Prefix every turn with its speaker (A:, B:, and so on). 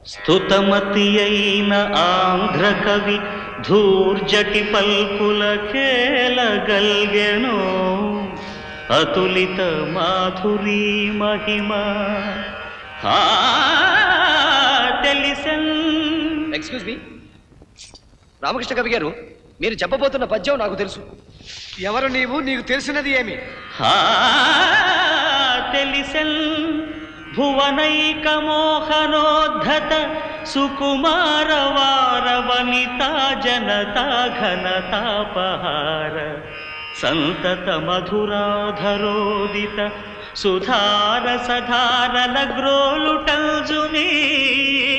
A: స్తుతమతి అయిన ఆంధ్ర కవి ధూర్జటి పల్పులకేలగల్గెను అతులిత మాధురీ మహిమ ఆ, తెలిసెన్
B: ఎక్స్క్యూజ్ మీ రామకృష్ణ కవి గారు మీరు చెప్పబోతున్న పద్యం నాకు తెలుసు
C: ఎవరు నీవు నీకు తెలిసినది ఏమి
A: ఆ, తెలిసెన్ భువనైక మోహనోద్ధత సుకుమార వార వనితా జనతా ఘనతాపహార సంతత మధురాధరోదిత సుధార సధారల గ్రోలుటల్జునీ